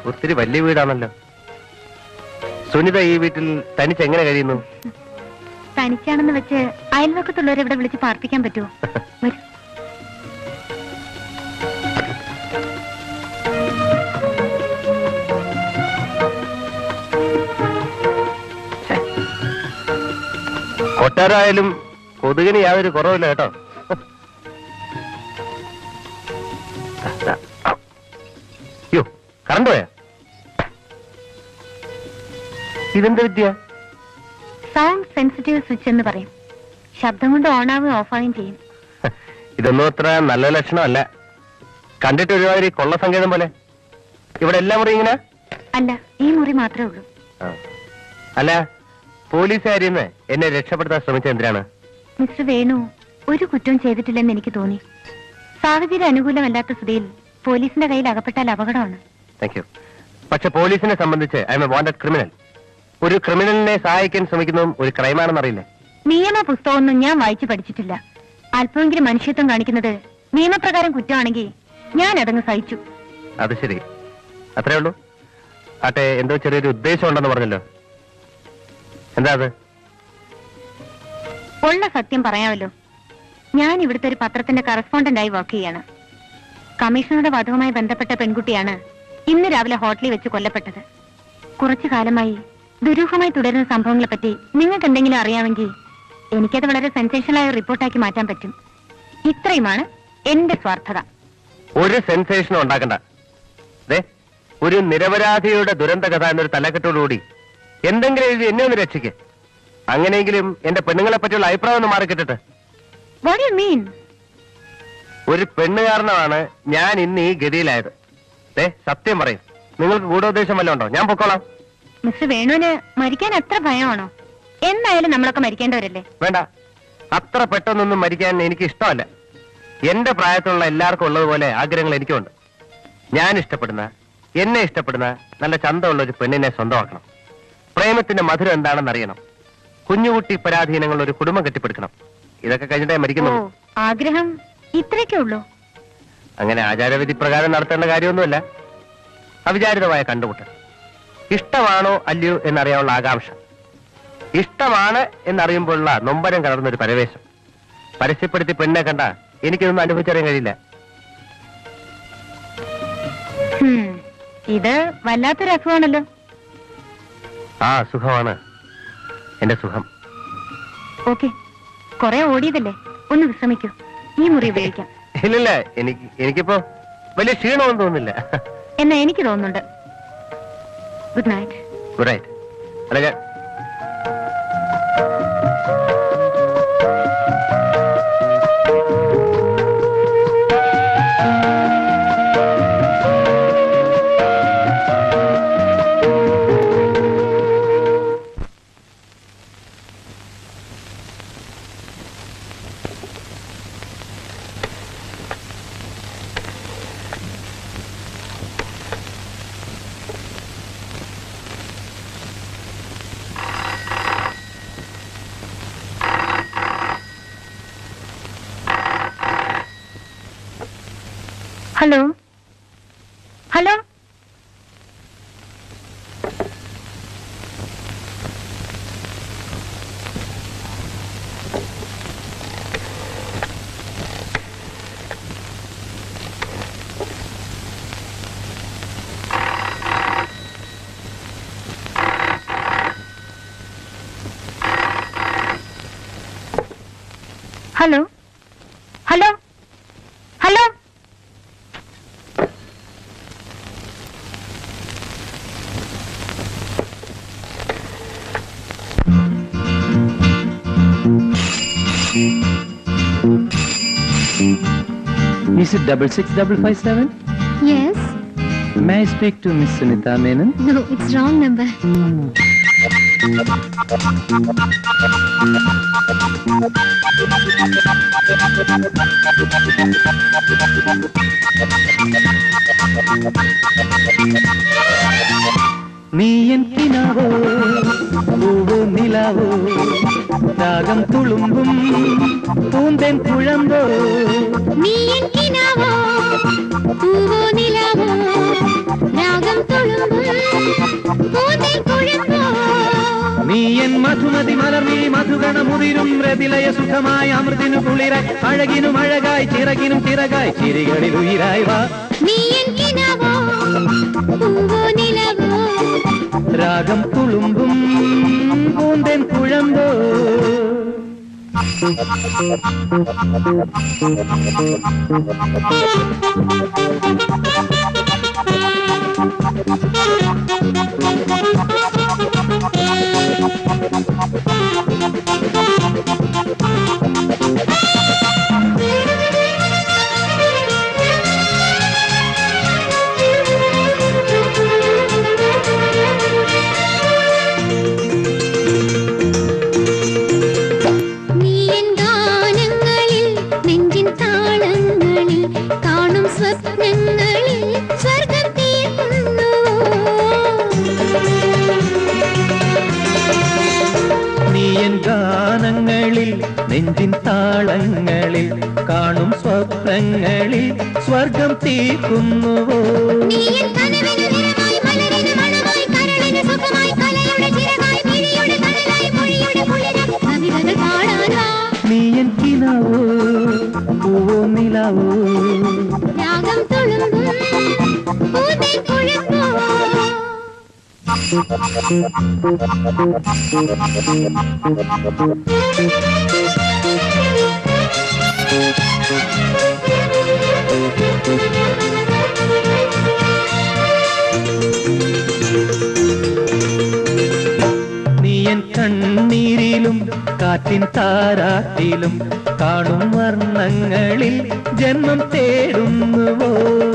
ഒത്തിരി വലിയ വീടാണല്ലോ സുനിത ഈ വീട്ടിൽ തനിച്ച് എങ്ങനെ കഴിയുന്നു തനിച്ചാണെന്ന് വെച്ച് അയൽവക്കത്തുള്ളവരെ ഇവിടെ വിളിച്ച് പാർപ്പിക്കാൻ പറ്റുമോ വരൂ കൊട്ടാരായാലും കൊതുകിന് യാതൊരു കുറവില്ല കേട്ടോ യോ കറണ്ട് പോയാ ഇതെന്ത് വിദ്യ സൗണ്ട് സെൻസിറ്റീവ് സ്വിച്ച് എന്ന് പറയും ശബ്ദം കൊണ്ട് ഓണാവുകയും ഓഫാവുകയും ചെയ്യും ഇതൊന്നും അത്ര നല്ല ലക്ഷണമല്ല കണ്ടിട്ട് ഒരുമാതിരി കൊള്ള സങ്കേതം പോലെ ഇവിടെ എല്ലാ മുറി ഇങ്ങനെ അല്ല ഈ മുറി മാത്രമേ ഉള്ളൂ അല്ല പോലീസുകാരിന്ന് എന്നെ രക്ഷപ്പെടുത്താൻ ശ്രമിച്ചത് എന്തിനാണ് മിസ്റ്റർ വേണു ഒരു കുറ്റവും ചെയ്തിട്ടില്ലെന്ന് എനിക്ക് തോന്നി സാഹചര്യം അനുകൂലമല്ലാത്ത സ്ഥിതിയിൽ പോലീസിന്റെ കയ്യിൽ അകപ്പെട്ടാൽ അപകടമാണ് താങ്ക് യു പക്ഷെ പോലീസിനെ സംബന്ധിച്ച് I'm a wanted criminal ഒരു ക്രിമിനലിനെ സഹായിക്കാൻ ശ്രമിക്കുന്നതും ഒരു ക്രൈമാണെന്ന് അറിയില്ലേ നിയമ പുസ്തകമൊന്നും ഞാൻ വായിച്ചു പഠിച്ചിട്ടില്ല അല്പമെങ്കിലും മനുഷ്യത്വം കാണിക്കുന്നത് നിയമപ്രകാരം കുറ്റമാണെങ്കിൽ ഞാൻ അതങ്ങ് സഹിച്ചു അത് ശരി അത്രേ ഉള്ളൂ ആട്ടെ എന്തോ ചെറിയൊരു ഉദ്ദേശം ഉണ്ടെന്ന് പറഞ്ഞല്ലോ എന്താ അത് ഉള്ള സത്യം പറയാമല്ലോ ഞാൻ ഇവിടുത്തെ ഒരു പത്രത്തിന്റെ കറസ്പോണ്ടന്റ് ആയി വർക്ക് ചെയ്യാണ് കമ്മീഷണറുടെ വധവുമായി ബന്ധപ്പെട്ട പെൺകുട്ടിയാണ് ഇന്ന് രാവിലെ ഹോട്ടലിൽ വെച്ച് കൊല്ലപ്പെട്ടത് കുറച്ചു കാലമായി ദുരൂഹമായി തുടരുന്ന സംഭവങ്ങളെ പറ്റി നിങ്ങൾക്ക് എന്തെങ്കിലും അറിയാമെങ്കിൽ എനിക്കത് വളരെ സെൻസേഷനായ റിപ്പോർട്ടാക്കി മാറ്റാൻ പറ്റും ഇത്രയുമാണ് എന്റെ സ്വാർത്ഥത ഒരു സെൻസേഷനും ഉണ്ടാക്കണ്ട ദേ ഒരു നിരപരാധിയുടെ ദുരന്ത കഥ എന്നൊരു തലക്കെട്ടോടുകൂടി എന്തെങ്കിലും എഴുതി എന്നെ ഒന്ന് രക്ഷിക്ക് അങ്ങനെയെങ്കിലും എന്റെ പെണ്ണുങ്ങളെ പറ്റിയുള്ള അഭിപ്രായം ഒന്ന് മാറിക്കിട്ടിട്ട് വാട്ട് യു മീൻ ഒരു പെണ്ണ് കാരണമാണ് ഞാൻ ഇന്ന് ഈ ഗതിയിലായത് ദേ സത്യം പറയും നിങ്ങൾക്ക് ഗൂഢോദ്ദേശം വല്ലതും ഉണ്ടോ ഞാൻ പൊക്കോളാം മിസ്റ്റർ വേണുവിന് മരിക്കാൻ അത്ര ഭയമാണോ എന്നായാലും നമ്മളൊക്കെ മരിക്കേണ്ടവരല്ലേ വേണ്ട അത്ര പെട്ടെന്നൊന്നും മരിക്കാൻ എനിക്ക് ഇഷ്ടമല്ല എന്റെ പ്രായത്തിലുള്ള എല്ലാവർക്കും ഉള്ളതുപോലെ ആഗ്രഹങ്ങൾ എനിക്കുണ്ട് ഞാൻ ഇഷ്ടപ്പെടുന്ന എന്നെ ഇഷ്ടപ്പെടുന്ന നല്ല ചന്തമുള്ള ഒരു പെണ്ണിനെ സ്വന്തമാക്കണം പ്രേമത്തിന്റെ മധുരം എന്താണെന്ന് അറിയണം കുഞ്ഞുകുട്ടി പരാധീനങ്ങൾ ഒരു കുടുംബം കെട്ടിപ്പടുക്കണം ഇതൊക്കെ കഴിഞ്ഞിട്ടേ ഓ മരിക്കുന്നു ആഗ്രഹം ഇത്രയൊക്കെ ഉള്ളൂ അങ്ങനെ ആചാരവിധി പ്രകാരം നടത്തേണ്ട കാര്യമൊന്നുമില്ല അവിചാരിതമായ കണ്ടുമുട്ടൽ ഇഷ്ടമാണോ അല്ലയോ എന്നറിയാനുള്ള ആകാംക്ഷ ഇഷ്ടമാണ് എന്നറിയുമ്പോഴുള്ള നൊമ്പരം കലർന്നൊരു പരവേശം പരസ്യപ്പെടുത്തി പെണ്ണെ കണ്ട എനിക്കിതൊന്നും അനുഭവിച്ചറിയാൻ കഴിയില്ല ഹും, ഇത് വല്ലാത്തൊരു അസുഖമാണല്ലോ ആ സുഖമാണ് എന്റെ സുഖം ഓക്കെ കുറെ ഓടിയതല്ലേ ഒന്ന് വിശ്രമിക്കൂ ഈ മുറി ഉപയോഗിക്കാം ഇല്ലില്ല എനിക്ക് എനിക്കിപ്പോ വലിയ ക്ഷീണമൊന്നും തോന്നുന്നില്ല എന്നാ എനിക്ക് തോന്നുന്നുണ്ട് ഗുഡ് നൈറ്റ് ഗുഡ് നൈറ്റ് അല്ല ഞാൻ hello hello hello hello hello Is it double six double five seven? Yes. May I speak to Miss Sunita Menon? No, it's wrong number. നീ എൻ കിനാവോ പൂവോ നിലാവോ രാഗം തുളുമ്പും പൂന്തേൻ കുഴമ്പോ നീ എൻ കിനാവോ പൂവോ നിലാവോ രാഗം തൊഴും മധുമതി മലർമി മധുഗണ മുതിരും രതിലയ സുഖമായ അമൃതിനു കുളിരായി അഴകിനും അഴകായി ചിറകിനും ചിറകായി ചിരികളിൽ ഉയിരായി വാ നീ എൻ കിനാവോ പൂവോ നിലവോ രാഗം തുളുമ്പും പൂന്തൻ കുഴമ്പോ നീ എൻ ഗാനങ്ങളിൽ നെഞ്ചിൻ താളങ്ങളിൽ കാണും സ്വപ്നങ്ങളിൽ സ്വർഗം തീർക്കുന്നുവോ നീ എൻ ഗാനങ്ങളിൽ നെഞ്ചിൻ താളങ്ങളിൽ കാണും സ്വപ്നങ്ങളിൽ സ്വർഗം തീർക്കുന്നുവോ നീ എൻ കനവിന് നിറമായി മലരിന് മണമായി കരളിന് സുഖമായി കലയുടെ ചിറകായി മിഴിയുടെ കടലായി മൊഴിയുടെ കുളിരായി കവിതകൾ പാടാനാ നീ എൻ കിനാവോ പൂവോ നിലാവോ രാഗം തുളുമ്പും പൂതേ കുഴപ്പോ നീ എൻ കണ്ണീരിലും കാറ്റിൻ താരാട്ടിലും കാണും വർണ്ണങ്ങളിൽ ജന്മം തേടുന്നുവോ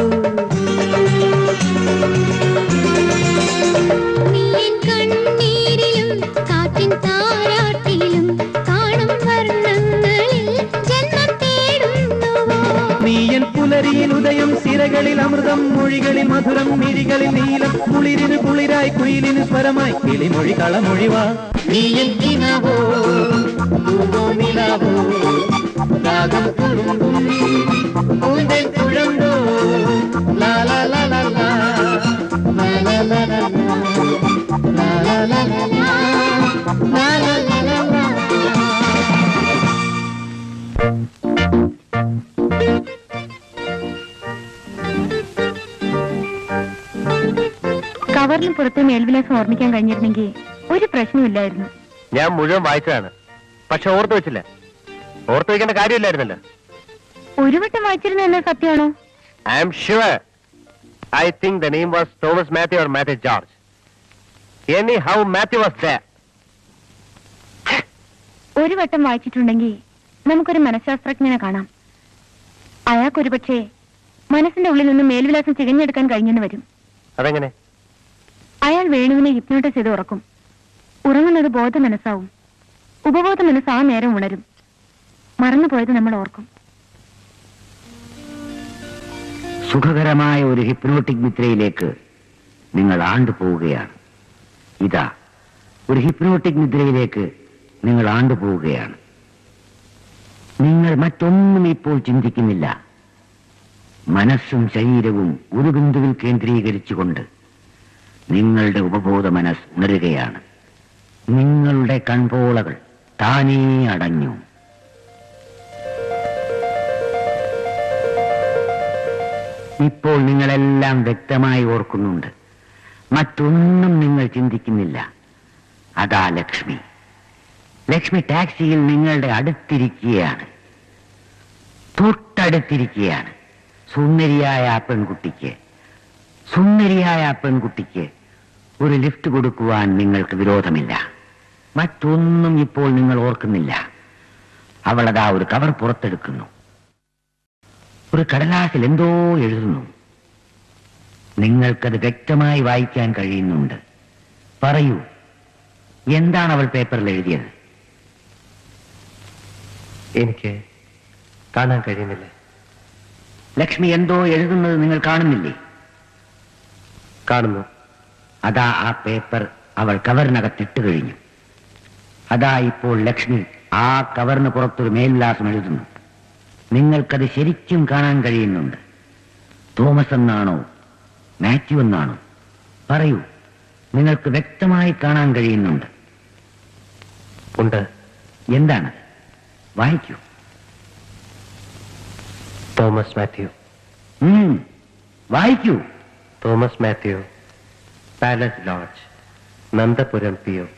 നീ എൻ കണ്ണീരിലും കാറ്റിൻ താരാട്ടിലും കാണും വർണ്ണങ്ങളിൽ ജന്മം തേടുന്നുവോ നീ എൻ പുലരിയിൽ ഉദയം സിരകളിൽ അമൃതം മൊഴികളിൽ മധുരം മിഴികളിൽ നീലം കുളിരിന് കുളിരായി കുയിലിന് സ്വരമായി കിളിമൊഴി കളമൊഴിവാ നീ എൻ കിനാവോ പൂവോ നിലാവോ രാഗം തുളുമ്പും പൂന്തേൻ കുഴമ്പോ ലാ ലാ ലാ ലാ ലാ ലാ ലാ ലാ ലാ ലാ ലാ ലാ ലാ ലാ ലാ ലാ ലാ ലാ ലാ കവറിന് പുറത്ത് മേൽവിലാസം ഓർമ്മിക്കാൻ കഴിഞ്ഞിരുന്നെങ്കിൽ ഒരു പ്രശ്നമില്ലായിരുന്നു ഞാൻ മുഴുവൻ വായിച്ചതാണ് പക്ഷെ ഓർത്തു വെച്ചില്ല ഓർത്തു വെക്കേണ്ട കാര്യമില്ലായിരുന്നല്ലോ ഒരു വട്ടം വായിച്ചിരുന്ന എന്ന സത്യമാണോ I'm sure I think the name was Thomas Mathew or Mathew George anyhow Mathew was the ഒരു വട്ടം വായിച്ചിട്ടുണ്ടെങ്കിൽ നമുക്കൊരു മനഃശാസ്ത്രജ്ഞനെ കാണാം അയാൾക്കൊരു പക്ഷേ മനസ്സിന്റെ ഉള്ളിൽ നിന്ന് മേൽവിലാസം ചികഞ്ഞെടുക്കാൻ കഴിഞ്ഞെന്ന് വരും അതെങ്ങനെ അയാൾ വേണുവിനെ ഹിപ്നോട്ടൈസ് ചെയ്ത് ഉറക്കും ഉറങ്ങുന്നത് ബോധ മനസ്സാവും ഉപബോധ മനസ്സ് ആ നേരം ഉണരും മറന്നുപോയത് നമ്മൾ ഓർക്കും സുഖകരമായ ഒരു ഹിപ്നോട്ടിക് നിദ്രയിലേക്ക് നിങ്ങൾ ആണ്ടുപോവുകയാണ് ഇതാ ഒരു ഹിപ്നോട്ടിക് നിദ്രയിലേക്ക് നിങ്ങൾ ആണ്ടുപോവുകയാണ് നിങ്ങൾ മറ്റൊന്നും ഇപ്പോൾ ചിന്തിക്കുന്നില്ല മനസ്സും ശരീരവും ഒരു ബിന്ദുവിൽ കേന്ദ്രീകരിച്ചുകൊണ്ട് നിങ്ങളുടെ ഉപബോധ മനസ്സ് ഉണരുകയാണ് നിങ്ങളുടെ കൺപോളകൾ താനേ അടഞ്ഞു ഇപ്പോൾ നിങ്ങളെല്ലാം വ്യക്തമായി ഓർക്കുന്നുണ്ട് മറ്റൊന്നും നിങ്ങൾ ചിന്തിക്കുന്നില്ല അതാ ലക്ഷ്മി ലക്ഷ്മി ടാക്സിയിൽ നിങ്ങളുടെ അടുത്തിരിക്കുകയാണ് തൊട്ടടുത്തിരിക്കുകയാണ് സുന്ദരിയായ ആ പെൺകുട്ടിക്ക് സുന്ദരിയായ ആ പെൺകുട്ടിക്ക് ഒരു ലിഫ്റ്റ് കൊടുക്കുവാൻ നിങ്ങൾക്ക് വിരോധമില്ല മറ്റൊന്നും ഇപ്പോൾ നിങ്ങൾ ഓർക്കുന്നില്ല അവളതാ ഒരു കവർ പുറത്തെടുക്കുന്നു ഒരു കടലാസിൽ എന്തോ എഴുതുന്നു നിങ്ങൾക്കത് വ്യക്തമായി വായിക്കാൻ കഴിയുന്നുണ്ട് പറയൂ എന്താണ് അവൾ പേപ്പറിൽ എഴുതിയത് എനിക്ക് കാണാൻ കഴിയുന്നില്ല ലക്ഷ്മി എന്തോ എഴുതുന്നത് നിങ്ങൾ കാണുന്നില്ലേ കാണുന്നു അതാ ആ പേപ്പർ അവൾ കവറിനകത്തിട്ട് കഴിഞ്ഞു അതാ ഇപ്പോൾ ലക്ഷ്മി ആ കവറിന് പുറത്തൊരു മേൽവിലാസം എഴുതുന്നു നിങ്ങൾക്കത് ശരിക്കും കാണാൻ കഴിയുന്നുണ്ട് തോമസ് എന്നാണോ മാത്യു എന്നാണോ പറയൂ നിങ്ങൾക്ക് വ്യക്തമായി കാണാൻ കഴിയുന്നുണ്ട് ഉണ്ട് എന്താണ് വായിക്കൂ തോമസ് മാത്യു ഉം, വായിക്കൂ Thomas Mathew palace lodge Nandapuram P O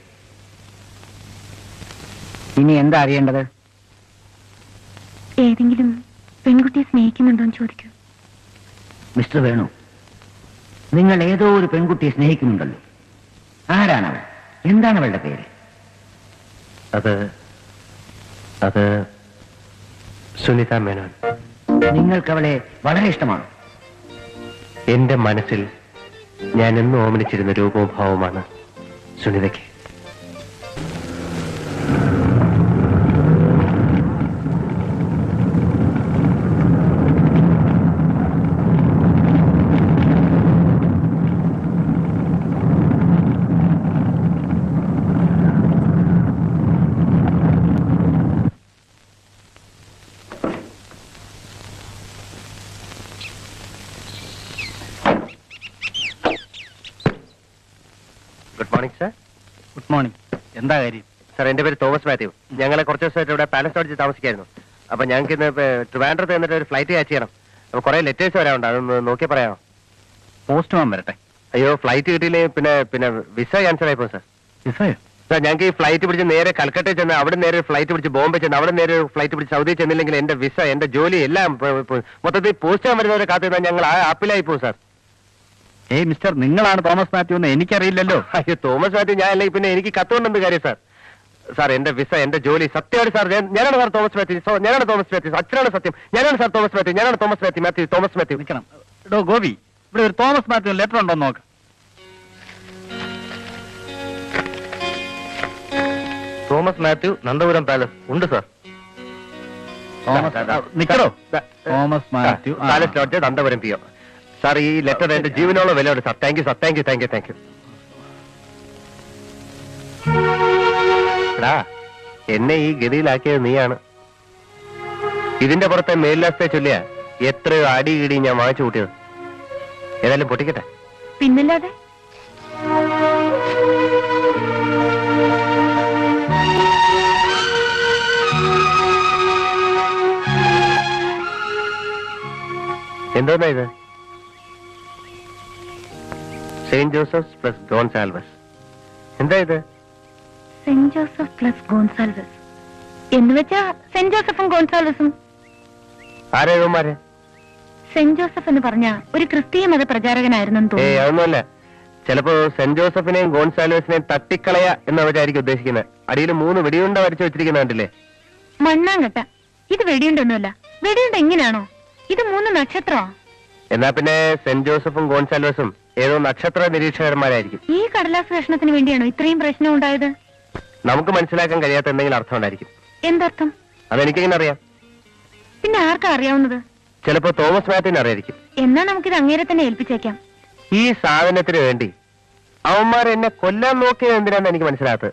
ഇനി എന്താ അറിയേണ്ടത് ഏതെങ്കിലും പെൺകുട്ടിയെ സ്നേഹിക്കുന്നുണ്ടോ എന്ന് ചോദിക്കൂ മിസ്റ്റർ വേണു നിങ്ങൾ ഏതോ ഒരു പെൺകുട്ടിയെ സ്നേഹിക്കുന്നുണ്ടല്ലോ ആരാണ് അവൾ എന്താണ് അവളുടെ പേര് അത് അത് സുനിത മേനോൻ നിങ്ങൾക്ക് അവളെ വളരെ ഇഷ്ടമാണ് എന്റെ മനസ്സിൽ ഞാൻ എന്നും ഓമനിച്ചിരുന്ന രൂപവും ഭാവവുമാണ് സുനിതയ്ക്ക് good morning sir good morning എന്താ കാര്യം സാർ എന്റെ പേര് തോമസ് മാത്യു ഞങ്ങളെ കുറച്ച് ദിവസമായിട്ട് ഇവിടെ പാലസ് ലോഡ്ജിൽ താമസിക്കായിരുന്നു അപ്പൊ ഞങ്ങൾക്ക് ഇന്ന് ഇപ്പൊ ട്രിവാൻഡ്രത്ത് എന്നിട്ട് ഒരു ഫ്ലൈറ്റ് ക്യാച്ച് ചെയ്യണം അപ്പൊ കുറെ ലെറ്റേഴ്സ് വരാനുണ്ട് അതൊന്ന് നോക്കി പറയാമോ പോസ്റ്റ്മാൻ വരട്ടെ അയ്യോ ഫ്ലൈറ്റ് കിട്ടിയില്ലേ പിന്നെ പിന്നെ വിസ ക്യാൻസൽ ആയിപ്പോ സാർ വിസയോ സാർ ഞങ്ങൾക്ക് ഈ ഫ്ലൈറ്റ് പിടിച്ച് നേരെ കൽക്കട്ടയിൽ ചെന്ന് അവിടെ നേരെ ഫ്ലൈറ്റ് പിടിച്ച് ബോംബെ ചെന്ന് അവിടെ നേരെ ഫ്ലൈറ്റ് പിടിച്ച് സൗദി ചെന്നില്ലെങ്കിൽ എന്റെ വിസ എന്റെ ജോലി എല്ലാം പ- പ- മൊത്തത്തിൽ പോസ്റ്റ് ചെയ്യാൻ വരുന്നവരെ കാത്തിരുന്നാൽ ഞങ്ങൾ ആ ആപ്പിലായി പോകും സാർ ഏയ് മിസ്റ്റർ നിങ്ങളാണ് തോമസ് മാത്യു എന്ന് എനിക്കറിയില്ലല്ലോ അയ്യോ തോമസ് മാത്യു ഞാൻ അല്ലെങ്കിൽ പിന്നെ എനിക്ക് കത്തുകൊണ്ടെന്ത് കാര്യം സാർ സാർ എന്റെ വിസ എന്റെ ജോലി സത്യമാണ് സാർ ഞാൻ- ഞാനാണ് സാർ തോമസ് മാത്യു സോ- ഞാനാണ് തോമസ് മാത്യു അച്ഛനാണ് സത്യം ഞാനാണ് സാർ തോമസ് മാത്യു ഞാനാണ് തോമസ് മാത്യു മാത്യു തോമസ് മാത്യു നിൽക്കണം എടോ ഗോപി ഇവിടെ ഒരു തോമസ് മാത്യു ലെറ്റർ ഉണ്ടോ നോക്ക് തോമസ് മാത്യു നന്ദപുരം പാലസ് ഉണ്ട് സാർ തോമസ് ആ, നിക്കടോ തോമസ് മാത്യു ആ. Palace lodge Nandapuram P O sir ഈ ലെറ്റർ എന്റെ ജീവനോളം വിലയുണ്ട് sir thank you sir thank you thank you thank you എടാ എന്നെ ഈ ഗതിയിലാക്കിയത് നീയാണ് ഇതിന്റെ പുറത്തെ മേലിലാസ്തെ ചൊല്ലിയ എത്രയോ അടി ഇടി ഞാൻ വാങ്ങിച്ചു കൂട്ടിയത് ഏതായാലും പൊട്ടിക്കട്ടെ പിന്നല്ലാതെ എന്തോന്നാ ഇത് സെയിന്റ് ജോസഫ്സ് പ്ലസ് ഗോൺസാൽവസ് എന്താ ഇത് സെന്റ് ജോസഫ് പ്ലസ് ഗോൺസാൽവസ് എന്ന് വെച്ചാ സെന്റ് ജോസഫും ഗോൺസാൽവസും ആരേവന്മാരെ സെന്റ് ജോസഫ് എന്ന് പറഞ്ഞ ഒരു ക്രിസ്തീയ മത പ്രചാരകനായിരുന്നെന്ന് ഏയ് തോന്നുന്നു അതൊന്നുമല്ല ചിലപ്പോ സെന്റ് ജോസഫിനെയും ഗോൺസാൽവസിനെയും തട്ടിക്കളയ എന്നവരായിരിക്കും ഉദ്ദേശിക്കുന്നത് അടിയിൽ മൂന്ന് വെടിയുണ്ട വരച്ചു വെച്ചിരിക്കുന്ന കണ്ടില്ലേ മണ്ണാങ്കട്ട ഇത് വെടിയുണ്ടൊന്നുമല്ല വെടിയുണ്ട എങ്ങനെയാണോ ഇത് മൂന്ന് നക്ഷത്രമാ എന്നാ പിന്നെ സെന്റ് ജോസഫും ഗോൺസാൽവസും ഏതോ നക്ഷത്ര നിരീക്ഷകന്മാരായിരിക്കും ഈ കടലാസ് കഷ്ണത്തിന് വേണ്ടിയാണോ ഇത്രയും പ്രശ്നം ഉണ്ടായത് നമുക്ക് മനസ്സിലാക്കാൻ കഴിയാത്ത എന്തെങ്കിലും അർത്ഥം ഉണ്ടായിരിക്കും എന്തർത്ഥം അതെനിക്കെങ്ങനെ അറിയാം പിന്നെ ആർക്കാ അറിയാവുന്നത് ചിലപ്പോ തോമസ് മാത്യന് അറിയായിരിക്കും എന്നാ നമുക്കിത് അങ്ങേരെ തന്നെ ഏൽപ്പിച്ചേക്കാം ഈ സാധനത്തിന് വേണ്ടി അവന്മാർ എന്നെ കൊല്ലാൻ നോക്കിയത് എന്തിനാന്ന് എനിക്ക് മനസ്സിലാത്തത്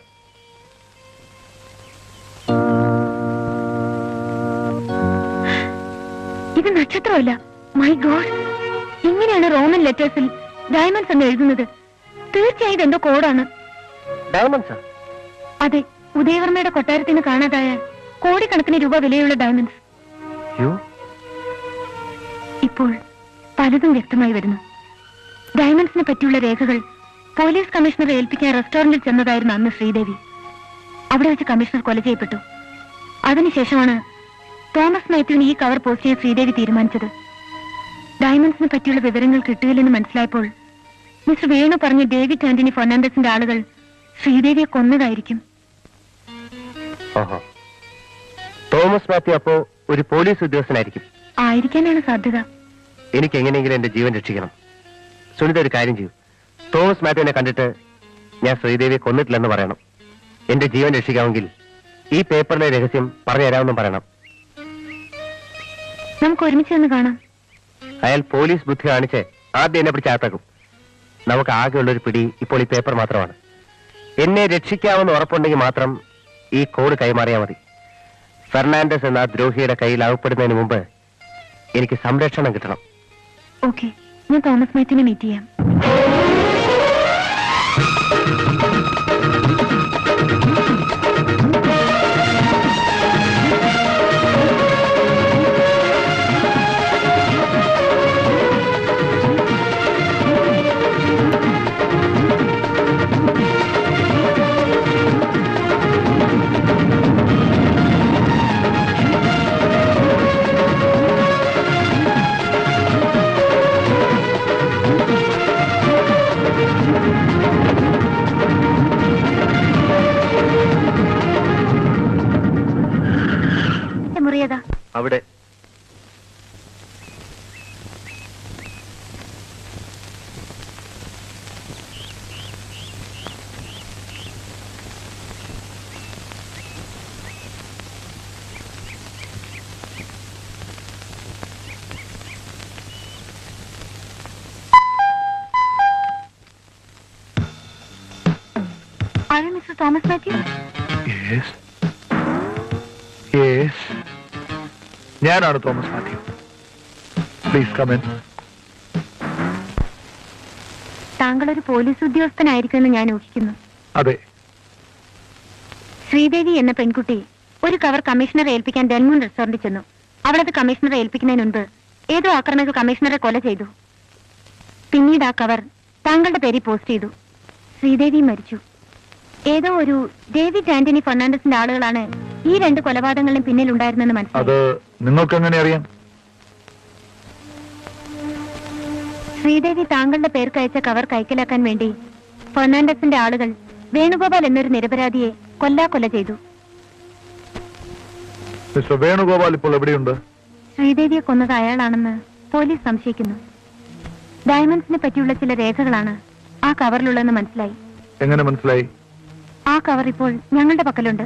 ഇത് നക്ഷത്രമല്ല മൈ ഗോഡ് ഇങ്ങനെയാണ് റോമൻ ലെറ്റേഴ്സിൽ ഡയമണ്ട്സ് എന്ന് എഴുതുന്നത് തീർച്ചയായും ഇതെന്തോ കോഡാണ് ഡയമണ്ട്സാ അതെ ഉദയവർമ്മയുടെ കൊട്ടാരത്തിൽ നിന്ന് കാണാതായ കോടിക്കണക്കിന് രൂപ വിലയുള്ള ഡയമണ്ട്സ് യോ ഇപ്പോൾ പലതും വ്യക്തമായി വരുന്നു ഡയമണ്ട്സിനെ പറ്റിയുള്ള രേഖകൾ പോലീസ് കമ്മീഷണറെ ഏൽപ്പിക്കാൻ റെസ്റ്റോറന്റിൽ ചെന്നതായിരുന്നു അന്ന് ശ്രീദേവി അവിടെ വെച്ച് കമ്മീഷണർ കൊല ചെയ്യപ്പെട്ടു അതിനുശേഷമാണ് തോമസ് മാത്യുവിന് ഈ കവർ പോസ്റ്റ് ചെയ്യാൻ ശ്രീദേവി തീരുമാനിച്ചത് ഡയമണ്ട്സിനെ പറ്റിയുള്ള വിവരങ്ങൾ കിട്ടുകയില്ലെന്ന് മനസ്സിലായപ്പോൾ മിസ്റ്റർ വേണു പറഞ്ഞ ഡേവിഡ് ആന്റണി ഫെർണാണ്ടസിന്റെ ആളുകൾ ശ്രീദേവിയെ കൊന്നതായിരിക്കും ഓഹോ തോമസ് മാത്യു അപ്പോ ഒരു പോലീസ് ഉദ്യോഗസ്ഥനായിരിക്കും ആയിരിക്കാനാണ് സാധ്യത എനിക്ക് എങ്ങനെയെങ്കിലും എന്റെ ജീവൻ രക്ഷിക്കണം സുനിത ഒരു കാര്യം ചെയ്യൂ തോമസ് മാത്യുവിനെ കണ്ടിട്ട് ഞാൻ ശ്രീദേവിയെ കൊന്നിട്ടില്ലെന്ന് പറയണം എന്റെ ജീവൻ രക്ഷിക്കാമെങ്കിൽ ഈ പേപ്പറിലെ രഹസ്യം പറഞ്ഞു തരാമെന്നും പറയണം നമുക്ക് ഒരുമിച്ച് നിന്ന് കാണാം അയാൾ പോലീസ് ബുദ്ധി കാണിച്ച് ആദ്യം എന്നെ പിടിച്ചാത്താക്കും നമുക്ക് ആകെയുള്ള ഒരു പിടി ഇപ്പോൾ ഈ പേപ്പർ മാത്രമാണ് എന്നെ രക്ഷിക്കാമെന്ന് ഉറപ്പുണ്ടെങ്കിൽ മാത്രം ഈ കോഡ് കൈമാറിയാൽ മതി ഫെർണാണ്ടസ് എന്ന ആ ദ്രോഹിയുടെ കയ്യിൽ അകപ്പെടുന്നതിന് മുമ്പ് എനിക്ക് സംരക്ഷണം കിട്ടണം ഓക്കെ ഞാൻ തോമസ് മാത്യുവിനെ മീറ്റ് ചെയ്യാം ആരാ mister Thomas Mathew yes yes ഞാനാണ് തോമസ് മാത്യു പ്ലീസ് കമൻ താങ്കൾ ഒരു പോലീസ് ഉദ്യോഗസ്ഥനായിരിക്കുമെന്ന് ഞാൻ ഊഹിക്കുന്നു അതെ ശ്രീദേവി എന്ന പെൺകുട്ടി ഒരു കവർ കമ്മീഷണറെ ഏൽപ്പിക്കാൻ ഡെൻമൂൺ റെസ്റ്റോറന്റിൽ ചെന്നു അവളത് കമ്മീഷണറെ ഏൽപ്പിക്കുന്നതിന് മുൻപ് ഏതോ ആക്രമികൾ കമ്മീഷണറെ കൊല ചെയ്തു പിന്നീട് ആ കവർ താങ്കളുടെ പേരിൽ പോസ്റ്റ് ചെയ്തു ശ്രീദേവി മരിച്ചു ഏതോ ഒരു ഡേവിഡ് ആന്റണി ഫെർണാണ്ടസിന്റെ ആളുകളാണ് ഈ രണ്ട് കൊലപാതകങ്ങളിലും പിന്നിലുണ്ടായിരുന്നെന്ന് അത് മനസ്സിലായി നിങ്ങൾക്ക് എങ്ങനെ അറിയാം ശ്രീദേവി താങ്കളുടെ പേർക്ക് അയച്ച കവർ കൈക്കലാക്കാൻ വേണ്ടി ഫെർണാണ്ടസിന്റെ ആളുകൾ വേണുഗോപാൽ എന്നൊരു നിരപരാധിയെ കൊല്ലാക്കൊല ചെയ്തു മിസ്റ്റർ വേണുഗോപാൽ ഇപ്പോൾ എവിടെയുണ്ട് ശ്രീദേവിയെ കൊന്നത് അയാളാണെന്ന് പോലീസ് സംശയിക്കുന്നു ഡയമണ്ട്സിനെ പറ്റിയുള്ള ചില രേഖകളാണ് ആ കവറിലുള്ളതെന്ന് മനസ്സിലായി എങ്ങനെ മനസ്സിലായി ആ കവർ ഇപ്പോൾ ഞങ്ങളുടെ പക്കലുണ്ട്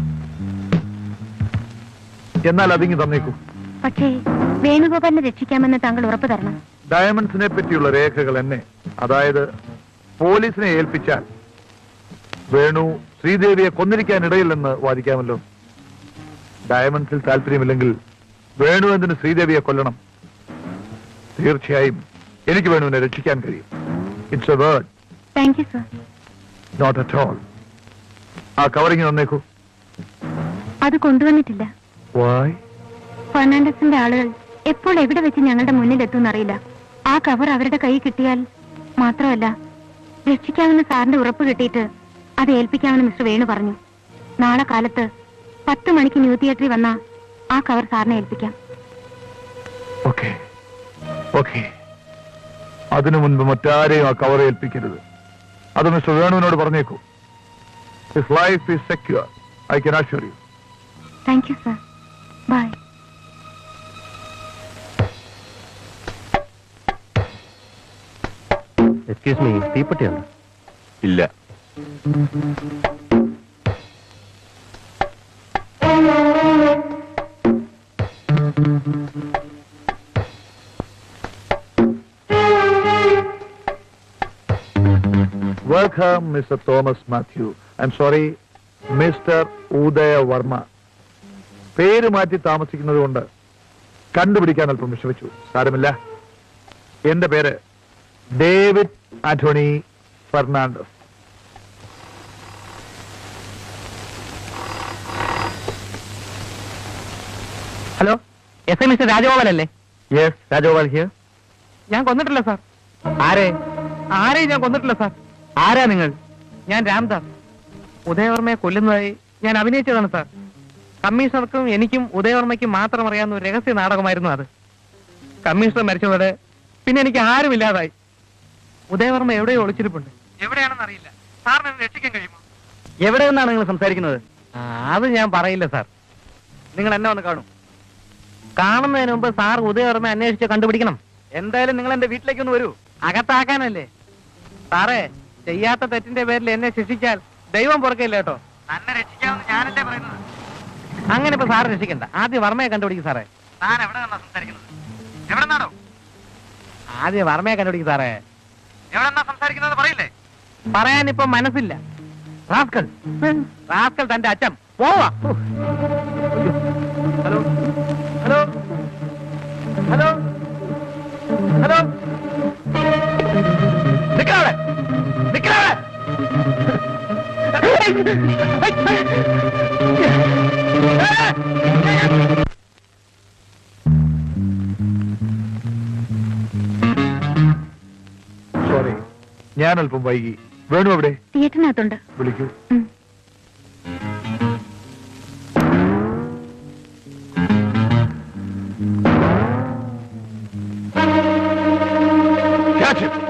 എന്നാൽ അതിങ്ങി തന്നേക്കൂ പക്ഷേ വേണുഗോപാലിനെ രക്ഷിക്കാമെന്ന് താങ്കൾ ഉറപ്പു തരണം ഡയമണ്ട്സിനെ പറ്റിയുള്ള രേഖകൾ എന്നെ അതായത് പോലീസിനെ ഏൽപ്പിച്ചാൽ വേണു ശ്രീദേവിയെ കൊന്നിരിക്കാൻ ഇടയില്ലെന്ന് വാദിക്കാമല്ലോ ഡയമണ്ട്സിൽ താല്പര്യമില്ലെങ്കിൽ വേണു എന്തിന് ശ്രീദേവിയെ കൊല്ലണം തീർച്ചയായും എനിക്ക് വേണുവിനെ രക്ഷിക്കാൻ കഴിയും it's a word thank you sir not at all ആ കവറിങ് തന്നേക്കൂ അത് കൊണ്ടുവന്നിട്ടില്ല വായ് ഫെർണാണ്ടസിന്റെ ആളുകൾ എപ്പോൾ എവിടെ വെച്ച് ഞങ്ങളുടെ മുന്നിൽ എത്തുമെന്നറിയില്ല ആ കവർ അവരുടെ കൈ കിട്ടിയാൽ മാത്രമല്ല രക്ഷിക്കാമെന്ന് സാറിന്റെ ഉറപ്പ് കിട്ടിയിട്ട് അത് ഏൽപ്പിക്കാമെന്ന് മിസ്റ്റർ വേണു പറഞ്ഞു നാളെ കാലത്ത് പത്ത് മണിക്ക് ന്യൂ തിയേറ്ററിൽ വന്ന ആ കവർ സാറിനെ ഏൽപ്പിക്കാം ഓക്കെ ഓക്കെ അതിനു മുൻപ് മറ്റാരെയും ആ കവർ ഏൽപ്പിക്കരുത് അത് മിസ്റ്റർ വേണുവിനോട് പറഞ്ഞേക്കൂ his life is secure I can assure you thank you sir bye excuse me തീപ്പെട്ടിയുണ്ട് ഇല്ല welcome mister Thomas Mathew I'm sorry mister Udaya Varma പേര് മാറ്റി താമസിക്കുന്നത് കൊണ്ട് കണ്ടുപിടിക്കാൻ അല്പം വിഷമിച്ചു സാരമില്ല എന്റെ പേര് David Antony Fernandez hello yes I mister Rajagopal അല്ലേ യെസ് രാജഗോപാൽ ഹിയർ ഞാൻ കൊന്നിട്ടില്ല സാർ ആരെ ആരെയും ഞാൻ കൊന്നിട്ടില്ല സാർ ആരാ നിങ്ങൾ ഞാൻ രാംദാസ് ഉദയവർമ്മയെ കൊല്ലുന്നതായി ഞാൻ അഭിനയിച്ചതാണ് സാർ കമ്മീഷണർക്കും എനിക്കും ഉദയവർമ്മയ്ക്കും മാത്രം അറിയാവുന്ന ഒരു രഹസ്യ നാടകമായിരുന്നു അത് കമ്മീഷണർ മരിച്ചതോടെ പിന്നെ എനിക്ക് ആരുമില്ലാതായി ഉദയവർമ്മ എവിടെയോ ഒളിച്ചിരിപ്പുണ്ട് എവിടെയാണെന്ന് അറിയില്ല സാറിന് എന്നെ രക്ഷിക്കാൻ കഴിയുമോ എവിടെ നിന്നാണ് നിങ്ങൾ സംസാരിക്കുന്നത് ആ, അത് ഞാൻ പറയില്ല സാർ നിങ്ങൾ എന്നെ വന്ന് കാണും കാണുന്നതിന് മുമ്പ് സാർ ഉദയവർമ്മ അന്വേഷിച്ച് കണ്ടുപിടിക്കണം എന്തായാലും നിങ്ങൾ എന്റെ വീട്ടിലേക്ക് ഒന്ന് വരൂ അകത്താക്കാനല്ലേ സാറേ ചെയ്യാത്ത തെറ്റിന്റെ പേരിൽ എന്നെ ശിക്ഷിച്ചാൽ ദൈവം പുറക്കില്ല കേട്ടോ തന്നെ രക്ഷിക്കാമെന്ന് ഞാനല്ലേ പറയുന്നത് അങ്ങനെ ഇപ്പൊ സാറ് രക്ഷിക്കണ്ട ആദ്യം വർമ്മയെ കണ്ടുപിടിക്കും സാറേ താൻ എവിടെ നിന്നാ സംസാരിക്കുന്നത് എവിടെ നിന്നാണോ ആദ്യം വർമ്മയെ കണ്ടുപിടിക്കും സാറേ എവിടെ നിന്നാ സംസാരിക്കുന്നത് പറയില്ലേ പറയാൻ ഇപ്പൊ മനസ്സില്ല റാസ്കൽ റാസ്കൽ തന്റെ അച്ഛൻ പോവാ ഹലോ ഹലോ ഹലോ ഹലോ നിക്കവിടെ നിക്കവിടെ സോറി ഞാൻ അല്പം വൈകി വേണു എവിടെ തിയേറ്ററിനകത്തുണ്ട് വിളിക്കൂ ഉം. Catch him!